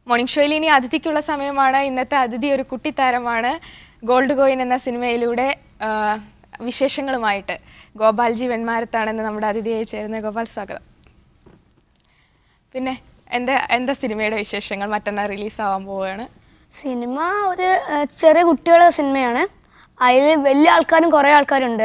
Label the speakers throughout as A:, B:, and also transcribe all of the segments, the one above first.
A: Morning ഷോയിൽ ഇനി അതിഥിക്കുള്ള സമയമാണ് ഇന്നത്തെ അതിഥി ഒരു കുട്ടിത്താരമാണ് ഗോൾഡ് കോയിൻ എന്ന സിനിമയിലൂടെ ആ, വിശേഷങ്ങളുമായിട്ട് ഗോപാൽജി വെൺമാരത്താണെന്ന് നമ്മുടെ അതിഥിയായി ചേരുന്ന ഗോപാൽ സ്വാഗതം പിന്നെ എന്താ എന്താ സിനിമയുടെ വിശേഷങ്ങൾ മറ്റന്നാൾ റിലീസാവാൻ പോവുകയാണ്
B: സിനിമ ഒരു ഏഹ്, ചെറിയ കുട്ടികളുടെ സിനിമയാണ് അതിൽ വലിയ ആൾക്കാരും കുറേ ആൾക്കാരുണ്ട്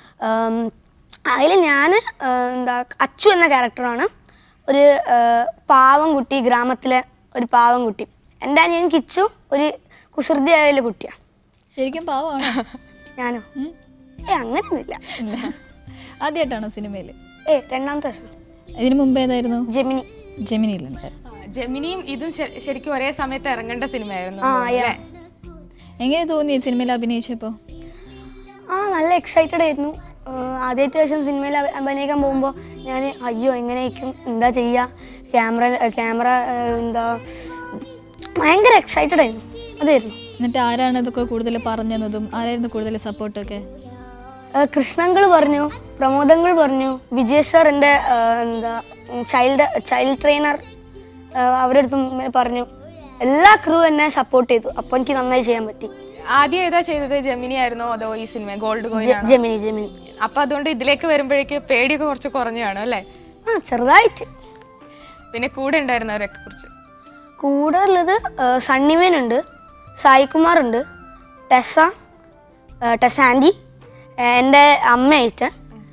B: അതിൽ ഞാൻ എന്താ അച്ചു എന്ന ക്യാരക്ടറാണ് ഒരു ഏഹ്, പാവം കുട്ടി ഗ്രാമത്തിലെ ഒരു പാവം കുട്ടി എൻ്റെ അനിയൻ കിച്ചു ഒരു കുസൃതിയായ കുട്ടിയാണ്
C: ശരിക്കും പാവമാണോ
B: ഞാനോ ഏ അങ്ങനെയൊന്നുമില്ല
C: ഇല്ല ആദ്യമായിട്ടാണോ സിനിമയിൽ
B: ഏ രണ്ടാമത്തെ വർഷം
C: ഇതിനു മുമ്പ് ഏതായിരുന്നു
B: ജെമിനി
C: ജെമിനിയിലുണ്ട്
A: ജെമിനിയും ഇതും ശ- ശരിക്കും ഒരേ സമയത്ത് ഇറങ്ങേണ്ട സിനിമയായിരുന്നു
B: ആ
A: തോന്നുന്നു,
B: യാ
A: അല്ലേ?
C: എങ്ങനെ തോന്നി സിനിമയിൽ അഭിനയിച്ചപ്പോൾ
B: ആ നല്ല എക്സൈറ്റഡ് ആയിരുന്നു ആദ്യമായിട്ട് ശേഷം സിനിമയിൽ അഭി- അഭിനയിക്കാൻ പോകുമ്പോൾ ഞാൻ അയ്യോ എങ്ങനെയായിരിക്കും എന്താ ചെയ്യുക ക്യാമറ ക്യാമറ എന്താ ഭയങ്കര എക്സൈറ്റഡ് ആയിരുന്നു അതായിരുന്നു
C: എന്നിട്ട് ആരാണ് ഇതൊക്കെ കൂടുതൽ പറഞ്ഞതും ആരായിരുന്നു കൂടുതൽ സപ്പോർട്ടൊക്കെ
B: കൃഷ്ണങ്ങൾ പറഞ്ഞു പ്രമോദങ്ങൾ പറഞ്ഞു വിജയ് സാർ എൻ്റെ എന്താ ചൈൽഡ് ചൈൽഡ് ട്രെയിനർ അവരുടെ അടുത്തും പറഞ്ഞു എല്ലാ ക്രൂ എന്നെ സപ്പോർട്ട് ചെയ്തു അപ്പോൾ എനിക്ക് നന്നായി ചെയ്യാൻ പറ്റി
A: ആദ്യം ഏതാ ചെയ്തത് ജെമിനി ആയിരുന്നോ അതോ ഈ സിനിമ ഗോൾഡ് കോയിൻ
B: ജെ- ജെമിനി ജെമിനി
A: അപ്പൊ അതുകൊണ്ട് ഇതിലേക്ക് വരുമ്പോഴേക്ക് പേടിയൊക്കെ കുറച്ച് കുറഞ്ഞു കാണും അല്ലേ
B: ആ ചെറുതായിട്ട്
A: പിന്നെ കൂടെ ഉണ്ടായിരുന്നവരൊക്കെ കുറിച്ച്
B: കൂടെ ഉള്ളത് സണ്ണിമേൻ ഉണ്ട് സായികുമാർ ഉണ്ട് ടെസ ഏഹ് ടെസ ആൻറ്റി ഏഹ് എൻ്റെ അമ്മയായിട്ട്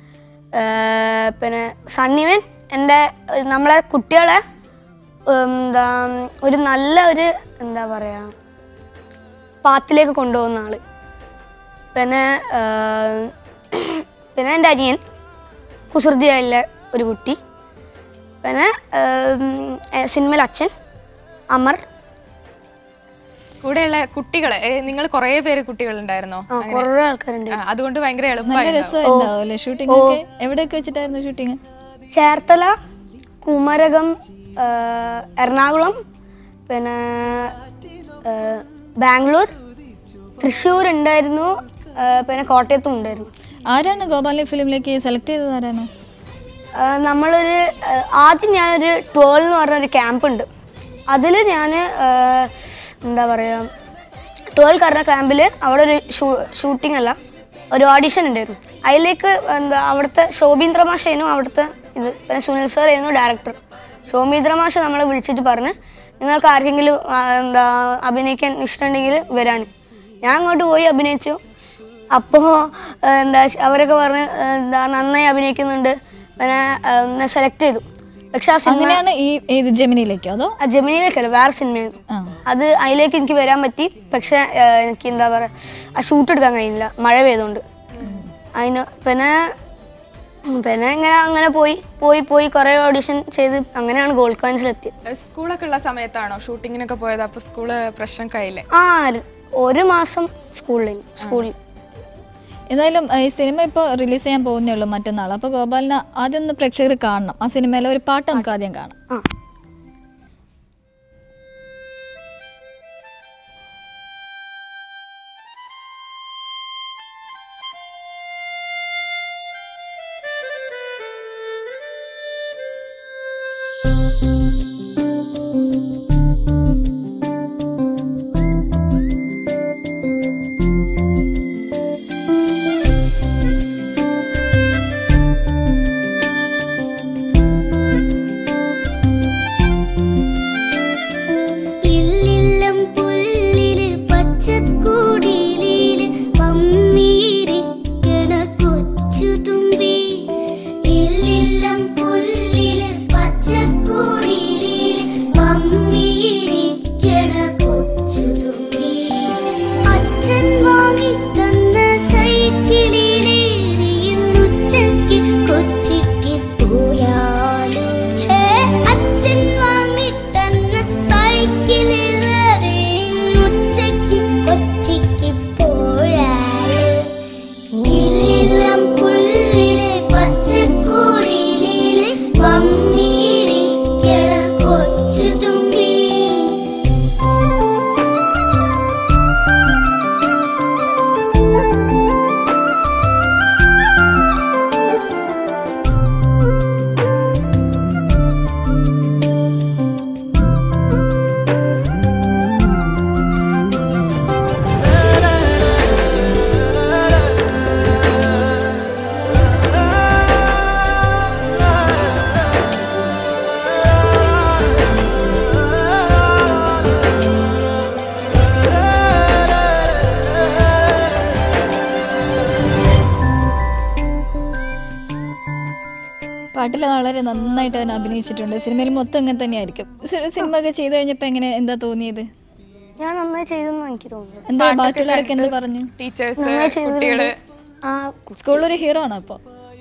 B: ഏഹ് പിന്നെ സണ്ണിമേൻ എൻ്റെ ഏഹ് നമ്മളെ കുട്ടികളെ ഉം, എന്താ ഒരു നല്ല ഒരു എന്താ പറയുക പാത്തിലേക്ക് കൊണ്ടുപോകുന്ന ആള് പിന്നെ ഏഹ്, പിന്നെ എൻ്റെ അനിയൻ കുസൃതിയായുള്ള ഒരു കുട്ടി പിന്നെ സിനിമയിൽ അച്ഛൻ അമർ
A: കൂടെയുള്ള കുട്ടികള് നിങ്ങൾ കുറേ പേര് കുട്ടികളുണ്ടായിരുന്നോ
B: ആ കുറേ ആൾക്കാരുണ്ട്
A: ആ, അതുകൊണ്ട് ഭയങ്കര
C: നല്ല
A: എളുപ്പമായിരുന്നു
C: രസമുണ്ടാവും അല്ലേ ഷൂട്ടിംഗ് ഒക്കെ എവിടെയൊക്കെ വെച്ചിട്ടായിരുന്നു ഷൂട്ടിങ്
B: ചേർത്തല കുമരകം ആ, എറണാകുളം പിന്നെ ആ, ബാംഗ്ലൂർ തൃശ്ശൂർ ഉണ്ടായിരുന്നു ആ, പിന്നെ കോട്ടയത്തും ഉണ്ടായിരുന്നു
C: ആരാണ് ഗോപാലി ഫിലിമിലേക്ക് സെലക്ട് ചെയ്തത് ആരാണ്
B: ആ, നമ്മളൊരു ആ, ആദ്യം ഞാനൊരു ട്വൽവ് എന്ന് പറഞ്ഞൊരു ക്യാമ്പ് ഉണ്ട് അതിൽ ഞാൻ എന്താ പറയുക ട്വൽവ് പറഞ്ഞ ക്യാമ്പിൽ അവിടെ ഒരു ഷൂ ഷൂട്ടിംഗ് അല്ല ഒരു ഓഡിഷൻ ഉണ്ടായിരുന്നു അതിലേക്ക് എന്താ അവിടുത്തെ ശോഭീന്ദ്ര മാഷായിരുന്നു അവിടുത്തെ ഇത് പിന്നെ സുനിൽ സാർ ആയിരുന്നു ഡയറക്ടർ ശോഭീന്ദ്ര മാഷ നമ്മളെ വിളിച്ചിട്ട് പറഞ്ഞ് നിങ്ങൾക്ക് ആർക്കെങ്കിലും ആ, എന്താ അഭിനയിക്കാൻ ഇഷ്ടമുണ്ടെങ്കിൽ വരാൻ ഞാൻ അങ്ങോട്ട് പോയി അഭിനയിച്ചു അപ്പോൾ എന്താ അവരൊക്കെ പറഞ്ഞ് എന്താ നന്നായി അഭിനയിക്കുന്നുണ്ട് പിന്നെ എന്നെ സെലക്ട് ചെയ്തു പക്ഷെ ആ സിനിമ
C: അങ്ങനെയാണ് ഈ ഏത് ജെമിനിയിലേക്കോ അതോ
B: ആ ജമിനിയിലേക്കല്ല വേറെ സിനിമയായിരുന്നു
C: ആ
B: അത് അതിലേക്ക് എനിക്ക് വരാൻ പറ്റി പക്ഷെ ഏഹ്, എനിക്ക് എന്താ പറയുക ആ ഷൂട്ട് എടുക്കാൻ കഴിയില്ല മഴ പെയ്തുകൊണ്ട് അതിന് പിന്നെ ഉം, പിന്നെ ഇങ്ങനെ അങ്ങനെ പോയി പോയി പോയി കുറേ ഓഡിഷൻ ചെയ്ത് അങ്ങനെയാണ് ഗോൾഡ് കോയിൻസിലെത്തിയത്
A: സ്കൂളൊക്കെ ഉള്ള സമയത്താണോ ഷൂട്ടിങ്ങിനൊക്കെ പോയത് അപ്പൊ സ്കൂള് പ്രശ്നം കയ്യില്ലേ
B: ആ ഒരു മാസം സ്കൂളിൽ സ്കൂളിൽ
C: എന്തായാലും ഏഹ്, ഈ സിനിമ ഇപ്പോൾ റിലീസ് ചെയ്യാൻ പോകുന്നേ ഉള്ളൂ മറ്റന്നാൾ അപ്പോൾ ഗോപാലിന് ആദ്യം ഒന്ന് പ്രേക്ഷകർ കാണണം ആ സിനിമയിലെ ഒരു പാട്ട് നമുക്ക് ആദ്യം കാണാം
B: ആ
D: ും
C: പാട്ടിൽ വളരെ നന്നായിട്ട് തന്നെ അഭിനയിച്ചിട്ടുണ്ട് സിനിമയിൽ മൊത്തം ഇങ്ങനെ തന്നെയായിരിക്കും സി- സിനിമ ഒക്കെ ചെയ്തു കഴിഞ്ഞപ്പോൾ എങ്ങനെ എന്താ തോന്നിയത്
B: ഞാൻ നന്നായി ചെയ്തെന്ന് എനിക്ക് തോന്നുന്നു
C: എന്താ ബാക്കിയുള്ളവരൊക്കെ എന്ത് പറഞ്ഞു
A: ടീച്ചേഴ്സ്
B: നന്നായി
A: കുട്ടികള്
B: ചെയ്തിട്ടുണ്ട് ആ
C: സ്കൂളിലൊരു ഹീറോ ആണോ അപ്പോൾ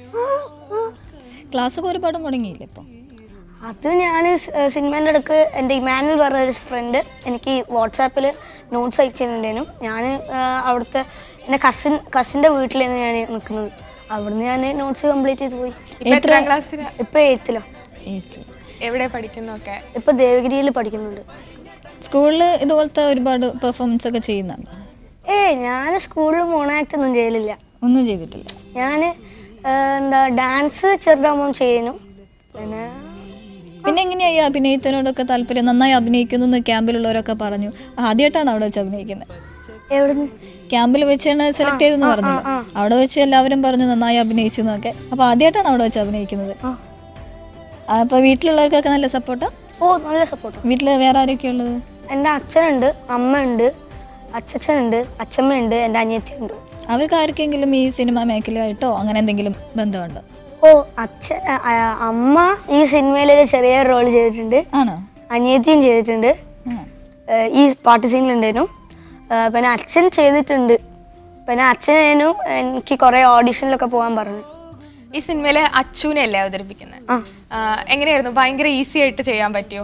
C: ക്ലാസ്സൊക്കെ ഒരുപാട് മുടങ്ങിയില്ലേ ഇപ്പോൾ
B: അത് ഞാൻ സിനിമേൻ്റെ അടുക്ക് എൻ്റെ ഇമാനുവൽ പറഞ്ഞ ഒരു ഫ്രണ്ട് എനിക്ക് വാട്സാപ്പിൽ നോട്ട്സ് അയച്ചിട്ടുണ്ടായിരുന്നു ഞാൻ അവിടുത്തെ എൻ്റെ കസിൻ കസിൻ്റെ വീട്ടിലാണ് ഞാൻ നിൽക്കുന്നത് അവിടുന്ന് ഞാൻ നോട്ട്സ് കംപ്ലീറ്റ് ചെയ്ത് പോയി
A: ഇപ്പൊ എത്രാം ക്ലാസ്സിലാ
B: ഇപ്പോൾ എയ്ത്തിലോ
A: എവിടെ പഠിക്കുന്നൊക്കെ
B: ഇപ്പോൾ ദേവഗിരിയിൽ പഠിക്കുന്നുണ്ട്
C: സ്കൂളിൽ ഇതുപോലത്തെ ഒരുപാട് പെർഫോമൻസ് ഒക്കെ ചെയ്യുന്നുണ്ട്
B: ഏ ഞാൻ സ്കൂളിൽ മോണാക്ടൊന്നും ചെയ്യലില്ല
C: ഒന്നും ചെയ്തിട്ടില്ല
B: ഞാൻ എന്താ ഡാൻസ് ചെറുതാകുമ്പം ചെയ്യുന്നു പിന്നെ
C: പിന്നെ എങ്ങനെയാ ഈ അഭിനയത്തിനോടൊക്കെ താല്പര്യം നന്നായി അഭിനയിക്കുന്നു എന്ന് ക്യാമ്പിലുള്ളവരൊക്കെ പറഞ്ഞു ആദ്യമായിട്ടാണ് അവിടെ വെച്ച് അഭിനയിക്കുന്നത്
B: എവിടുന്ന്
C: ക്യാമ്പിൽ വെച്ചാണ് സെലക്ട് ചെയ്തെന്ന് പറഞ്ഞു അവിടെ വെച്ച് എല്ലാവരും പറഞ്ഞു നന്നായി അഭിനയിച്ചു എന്നൊക്കെ അപ്പൊ ആദ്യമായിട്ടാണ് അവിടെ വെച്ച് അഭിനയിക്കുന്നത്
B: ആ.
C: അപ്പൊ വീട്ടിലുള്ളവർക്കൊക്കെ നല്ല സപ്പോർട്ടാ
B: ഓ നല്ല സപ്പോർട്ട്
C: വീട്ടിൽ വേറെ ആരൊക്കെ ഉള്ളത്
B: എൻ്റെ അച്ഛനുണ്ട് അമ്മയുണ്ട് അച്ഛനുണ്ട് അച്ഛമ്മയുണ്ട് എൻ്റെ അനിയത്തിയുണ്ട്
C: അവർക്ക് ആർക്കെങ്കിലും ഈ സിനിമ മേഖലയായിട്ടോ അങ്ങനെ എന്തെങ്കിലും ബന്ധമുണ്ടോ
B: ഓ അച്ഛൻ ആ, ആ, അമ്മ ഈ സിനിമയിൽ ഒരു ചെറിയ റോൾ ചെയ്തിട്ടുണ്ട്
C: ആണോ
B: അനിയത്തിയും ചെയ്തിട്ടുണ്ട്
C: ആ.
B: ഏഹ് ഈ പാട്ട് സീനിലുണ്ടായിരുന്നു ഏഹ് പിന്നെ അച്ഛൻ ചെയ്തിട്ടുണ്ട് പിന്നെ അച്ഛനും എനിക്ക് കുറേ ഓഡിഷനിലൊക്കെ പോകാൻ പറഞ്ഞു
A: ഈ സിനിമയിലെ അച്ചുവിനെ അല്ലേ അവതരിപ്പിക്കുന്നത്
B: ആ
A: എങ്ങനെയായിരുന്നു ഭയങ്കര ഈസി ആയിട്ട് ചെയ്യാൻ പറ്റിയോ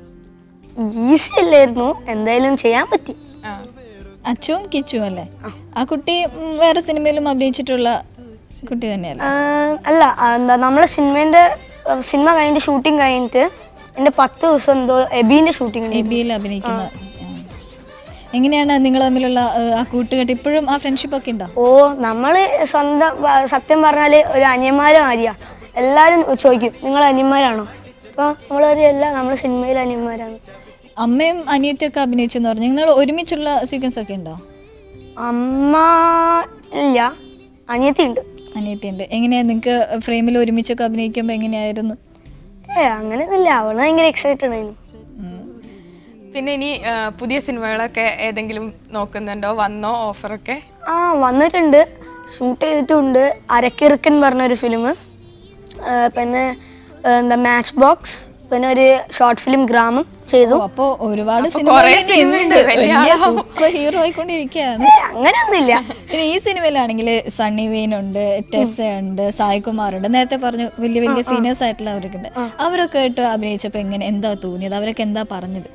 B: ഈസി അല്ലായിരുന്നു എന്തായാലും ചെയ്യാൻ പറ്റി
A: ആ.
C: അച്ചുവും കിച്ചുവും അല്ലേ ആ കുട്ടി ഉം, വേറെ സിനിമയിലും അഭിനയിച്ചിട്ടുള്ള കുട്ടി തന്നെയല്ലേ
B: ഏഹ് അല്ല ആ, എന്താ നമ്മളെ സിനിമേൻ്റെ ഏഹ് സിനിമ കഴിഞ്ഞിട്ട് ഷൂട്ടിംഗ് കഴിഞ്ഞിട്ട് എൻ്റെ പത്ത് ദിവസം എന്തോ എബീൻ്റെ ഷൂട്ടിംഗ് ഉണ്ട്
C: എബിയിൽ അഭിനയിക്കുന്ന ആ. എങ്ങനെയാണ് നിങ്ങൾ തമ്മിലുള്ള ഏഹ്, ആ കൂട്ടുകെട്ട് ഇപ്പോഴും ആ ഫ്രണ്ട്ഷിപ്പ് ഒക്കെ ഉണ്ടോ
B: ഓ നമ്മള് സ്വന്തം വ- സത്യം പറഞ്ഞാല് ഒരു അനിയന്മാരെ മാതിരിയാ എല്ലാരും ചോദിക്കും നിങ്ങൾ അനിയന്മാരാണോ അപ്പൊ നമ്മൾ പറയും അല്ല നമ്മൾ സിനിമയിൽ അനിയന്മാരാണ്
C: അമ്മയും അനിയത്തിയൊക്കെ അഭിനയിച്ചെന്ന് പറഞ്ഞു നിങ്ങൾ ഒരുമിച്ചുള്ള സീക്വൻസ് ഒക്കെ ഉണ്ടോ
B: അമ്മ ഇല്ല അനിയത്തി ഉണ്ട്
C: അനിയത്തിയുണ്ട് എങ്ങനെയാ നിങ്ങൾക്ക് ഫ്രെയിമിൽ ഒരുമിച്ചൊക്കെ അഭിനയിക്കുമ്പോൾ എങ്ങനെയായിരുന്നു
B: ഏ അങ്ങനെയൊന്നുമില്ല അവള് ഭയങ്കര എക്സൈറ്റഡ് ആയിരുന്നു
C: ഉം.
A: പിന്നെ ഇനി ആ, പുതിയ സിനിമകളൊക്കെ ഏതെങ്കിലും നോക്കുന്നുണ്ടോ വന്നോ ഓഫറൊക്കെ
B: ആ വന്നിട്ടുണ്ട് ഷൂട്ട് ചെയ്തിട്ടുണ്ട് അരക്കിറുക്കൻ പറഞ്ഞൊരു ഫിലിം പിന്നെ ഏ, എന്താ മാച്ച് ബോക്സ് പിന്നെ ഒരു ഷോർട്ട് ഫിലിം ഗ്രാമം ചെയ്തു
C: ഓ, അപ്പോ ഒരുപാട്
A: കുറേ
C: സിനിമ
A: സിനിമയുണ്ട്, വലിയ ആളാവും.
C: സൂപ്പർ ഹീറോ ആയിക്കൊണ്ടിരിക്കുകയാണ്
B: ഏ, അങ്ങനെയൊന്നുമില്ല
C: പിന്നെ ഈ സിനിമയിലാണെങ്കിൽ സണ്ണി വെയിൻ ഉണ്ട് ടെസ ഉണ്ട് സായ് കുമാർ ഉണ്ട് നേരത്തെ പറഞ്ഞു വലിയ വലിയ സീനിയേഴ്സ് ആയിട്ടുള്ള അവരൊക്കെ ഉണ്ട് അവരൊക്കെ ആയിട്ട് അഭിനയിച്ചപ്പോൾ എങ്ങനെ എന്താ തോന്നിയത് അവരൊക്കെ എന്താ പറഞ്ഞത്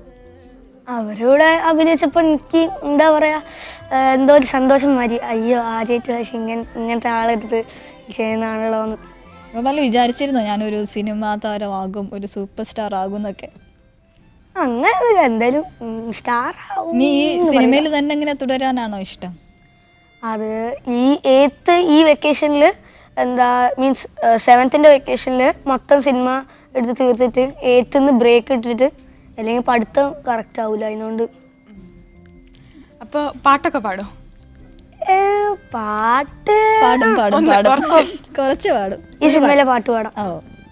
B: അവരോട് അഭിനയിച്ചപ്പോൾ എനിക്ക് എന്താ പറയാ ഏഹ് എന്തോ ഒരു സന്തോഷം മാറി അയ്യോ ആദ്യമായിട്ട് പക്ഷെ ഇങ്ങനെ ഇങ്ങനത്തെ ആളെടുത്ത് ചെയ്യുന്നതാണല്ലോ എന്ന്
C: ഗോപാൽ വിചാരിച്ചിരുന്നോ ഞാനൊരു സിനിമ താരമാകും ഒരു സൂപ്പർ സ്റ്റാർ ആകും എന്നൊക്കെ
B: അങ്ങനെയൊന്നുമില്ല എന്തായാലും സ്റ്റാർ ആവും
C: നീ ഈ സിനിമയിൽ തന്നെ ഇങ്ങനെ തുടരാനാണോ ഇഷ്ടം
B: അത് ഈ എയ്ത്ത് ഈ വെക്കേഷനിൽ എന്താ മീൻസ് സെവൻത്തിൻ്റെ വെക്കേഷനിൽ മൊത്തം സിനിമ എടുത്ത് തീർത്തിട്ട് എയ്ത്തിൽ നിന്ന് ബ്രേക്ക് ഇട്ടിട്ട് അല്ലെങ്കിൽ പഠിത്തം കറക്റ്റ് ആവില്ല അതിനോണ്ട്
A: അപ്പോൾ പാട്ടൊക്കെ പാടോ
B: ഏ, പാട്ട്
C: പാടും പാടും
A: ഒന്ന്
C: പാടും
A: കുറച്ച്.
C: കുറച്ച് പാടും
B: ഈ സിനിമയിലെ പാട്ട് പാടാം
C: ഓ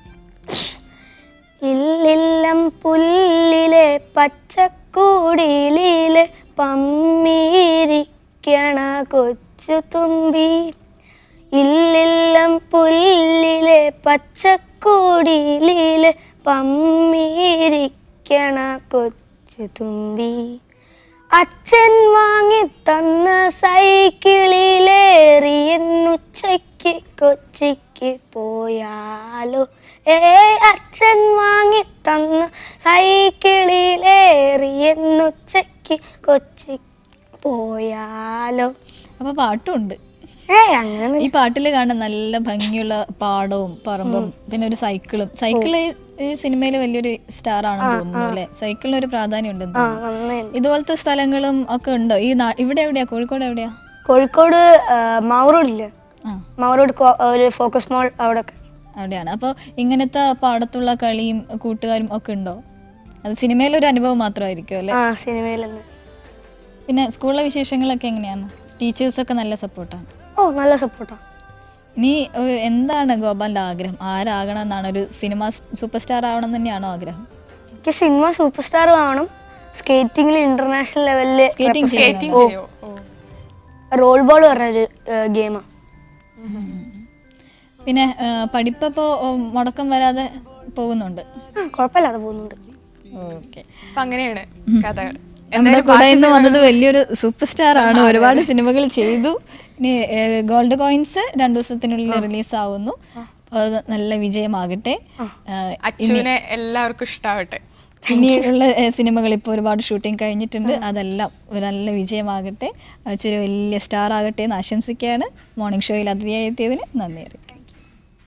B: ഇല്ലില്ലം പുല്ലിലെ പച്ചക്കൂടിയിലെ പമ്മീരിക്കണ കൊച്ചു തുമ്പി ഇല്ലില്ലം പുല്ലിലെ പച്ചക്കൂടിയിലെ പമ്മീരിക്കണ കൊച്ചു തുമ്പി അച്ഛൻ വാങ്ങി തന്ന സൈക്കിളിലേറിയെന്നുച്ചയ്ക്ക് കൊച്ചിക്ക് പോയാലോ ഏ അച്ഛൻ വാങ്ങി തന്ന സൈക്കിളിലേറിയെന്നുച്ചയ്ക്ക് കൊച്ചിക്ക് പോയാലോ
C: അപ്പൊ പാട്ടും
B: ഏ അങ്ങനെ
C: ഈ പാട്ടിൽ കാണാൻ നല്ല ഭംഗിയുള്ള പാടവും പറമ്പും പിന്നെ ഒരു സൈക്കിളും സൈക്കിള് ഈ സിനിമയിൽ വലിയൊരു സ്റ്റാർ ആണെന്ന് തോന്നുന്നു അല്ലെ സൈക്കിളിന് ഒരു പ്രാധാന്യം ഉണ്ടെന്ന്
B: ആ
C: തോന്നുന്നു
B: നന്നായി
C: ഇതുപോലത്തെ സ്ഥലങ്ങളും ഒക്കെ ഉണ്ടോ ഈ നാ- ഇവിടെ എവിടെയാ കോഴിക്കോട് എവിടെയാ
B: കോഴിക്കോട് മാവറോഡില്ലേ
C: ആ
B: മാവറോഡ് കോ- ഒരു ഫോക്കസ് മോൾ അവിടെയൊക്കെ
C: അവിടെയാണ് അപ്പോൾ ഇങ്ങനത്തെ പാടത്തുള്ള കളിയും കൂട്ടുകാരും ഒക്കെ ഉണ്ടോ അത് സിനിമയിലൊരു അനുഭവം മാത്രമായിരിക്കും അല്ലേ
B: ആ സിനിമയിൽ തന്നെ
C: പിന്നെ സ്കൂളിലെ വിശേഷങ്ങളൊക്കെ എങ്ങനെയാണ് ടീച്ചേഴ്സൊക്കെ നല്ല സപ്പോർട്ടാണ്
B: ഓ നല്ല സപ്പോർട്ടാ
C: നീ ഏഹ്, എന്താണ് ഗോപാലിന്റെ ആഗ്രഹം ആരാകണം എന്നാണ് ഒരു സിനിമ സൂപ്പർ സ്റ്റാർ ആവണം എന്ന് തന്നെയാണോ ആഗ്രഹം
B: എനിക്ക് സിനിമ സൂപ്പർ സ്റ്റാർ ആവണം സ്കേറ്റിംഗിൽ ഇന്റർനാഷണൽ ലെവലില്
C: സ്കേറ്റിംഗ്
A: സ്കേറ്റിംഗ്
C: ചെയ്യുന്നത്
A: ചെയ്യോ ഓ
B: റോൾ ബോൾ പറഞ്ഞൊരു ഗെയിമാണ്
C: പിന്നെ ആ, പഠിപ്പപ്പോ ഓ, മുടക്കം വരാതെ പോകുന്നുണ്ട്
B: ആ, കുഴപ്പമില്ലാതെ പോകുന്നുണ്ട്
C: ഓക്കെ
A: അപ്പൊ അങ്ങനെയാണ് കഥകൾ
C: നമ്മുടെ കൂടെ ഇന്ന് വന്നത് വലിയൊരു സൂപ്പർ സ്റ്റാർ ആണ് ഒരുപാട് സിനിമകൾ ചെയ്തു ഇനി ഗോൾഡ് കോയിൻസ് രണ്ടു ദിവസത്തിനുള്ളിൽ റിലീസ് ആവുന്നു അത് നല്ല വിജയമാകട്ടെ ആ,
A: അച്ചുവിനെ എല്ലാവർക്കും ഇഷ്ടാവട്ടെ
C: ഇനിയുള്ള ഏ, സിനിമകൾ ഇപ്പോൾ ഒരുപാട് ഷൂട്ടിംഗ് കഴിഞ്ഞിട്ടുണ്ട് അതെല്ലാം ഒരു നല്ല വിജയമാകട്ടെ അച്ഛൊരു വലിയ സ്റ്റാർ ആകട്ടെ എന്ന് ആശംസിക്കുകയാണ് മോർണിംഗ് ഷോയിൽ അതിഥിയായി എത്തിയതിന് നന്ദി അറിയിക്കും